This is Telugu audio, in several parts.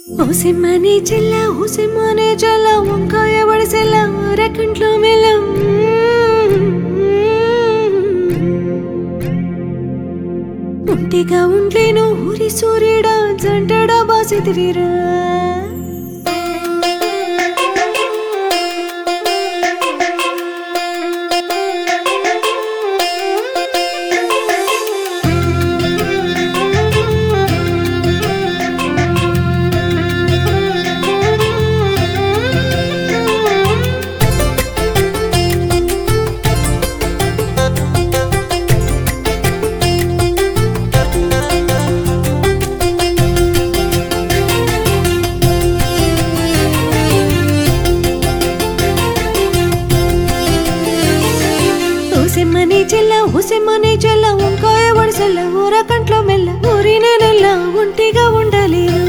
ఓసిమ్మని చెల్ల ఓసిమ్మని చెల్ల వంకాయ వడిసెల్ల రెక్కంట్లో మెల్లం ఒంటిగా ఉంట్లేను ఊరి సూర్యుడా జంటడా బాసిదిరిరా ఓసిమ్మని చెల్ల ఓసిమ్మని చెల్ల వంకాయ వడిసెల్ల ఊర కంట్లో మెల్ల ఊరినే నెల్ల ఒంటిగా ఉండలేను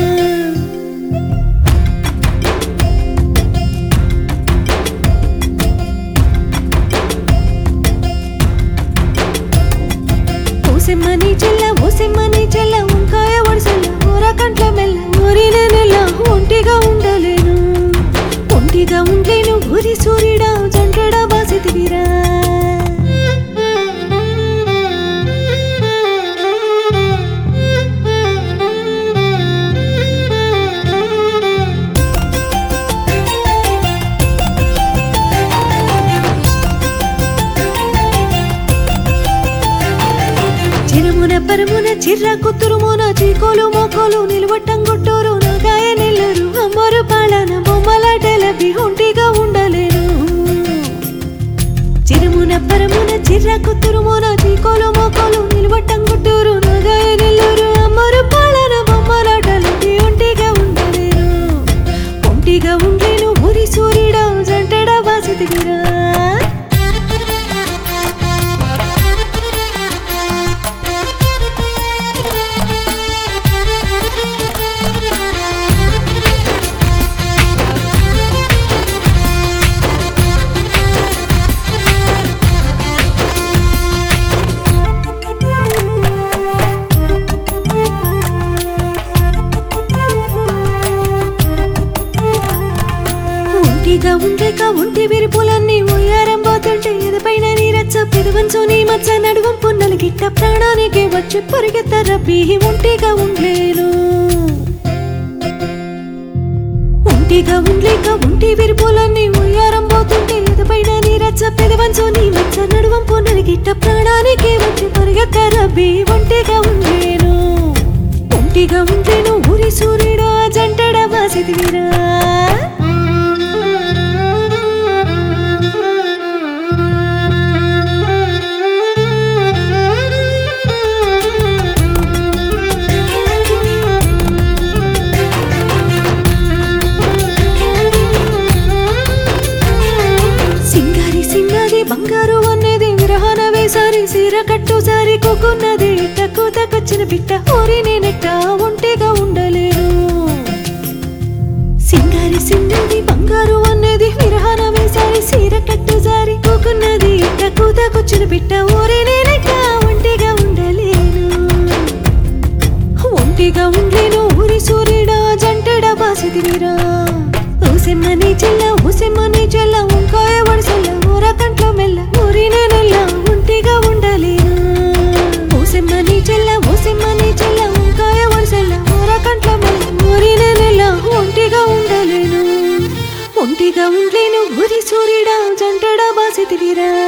ఓసిమ్మని చెల్ల ఓసిమ్మని చెల్ల వంకాయ వడిసెల్ల ఊర కంట్లో మెల్ల ఊరినే నెల్ల ఒంటిగా ఉండలేను ఒంటిగా ఉండలేను ఊరి సూర్యుడా జంటడా బాసిదివిరా చిరుమున పరమున చిర్ర కుతురుమున చీకోలు మోకోలు నిలవట్టం గుట్టూరు నగాయ నెల్లరు అమ్మరు పాలన బొమ్మలాటలపి ఒంటిగా ఉండలేను చిరుమున పరమున చిర్ర కుతురుమున చీకోలు మోకోలు నిలవట్టం గుట్టూరు నగాయ నెల్లూరు అమ్మరు పాలన బొమ్మలాటలపి ఒంటిగా ఉండలేను ఒంటిగా ఉండలేను ఊరి సూర్యుడా జంటడా బాసిదిగిరా ఒంటిగా ఉండేక ఒంటి విరుపులన్నీ ఉయ్యారం పోతుంటే ఎదపైన నీరచ్చ పెదవంచు నీ మచ్చ నడువం పున్నలు గిట్ట ప్రాణానికి వచ్చి పరిగెత్త రబ్బి ఒంటిగా ఉండలేను ఒంటిగా ఉండలేక ఒంటి విరుపులన్నీ ఉయ్యారం పోతుంటే ఎదపైన నీరచ్చ పెదవంచు నీ మచ్చ నడువం పున్నలు గిట్ట ప్రాణానికి వచ్చి పరిగెత్త రబ్బి ఒంటిగా ఉండలేను ఒంటిగా ఉండలేను ఊరి సూర్యుడు జంటడ వాసిదివిరా సింగారి సింగారి బంగారు అన్నది విరహన వేసారి సీర కట్టు సారి కూకున్నది టక్కు తకొచ్చిన బిట్ట ఓరి నేనెట్ట ఒంటిగా ఉండలేను సింగారి సింగారి బంగారు అన్నది విరహన వేసారి సీర కట్టు సారి కూకున్నది టక్కు తకొచ్చిన బిట్ట ఓరి నేనెట్ట ఒంటిగా ఉండలేను ఒంటిగా ఉండలేను ఊరి సూర్యుడా జంటడా బాసిదివిరా ఊసెమ్మని చెల్ల ఊసెమ్మని చెల్ల వంకాయ వడిసెల్ల ఊర కంట్లో మెల్ల ఊరినే నెల్ల ఒంటిగా ఉండలేను ఊసెమ్మని చెల్ల ఊసెమ్మని చెల్ల వంకాయ వడిసెల్ల ఊర కంట్లో మెల్ల ఊరినే నెల్ల ఒంటిగా ఉండలేను ఒంటిగా ఉండలేను ఊరి సూర్యుడా జంటడా బాసిదివిరా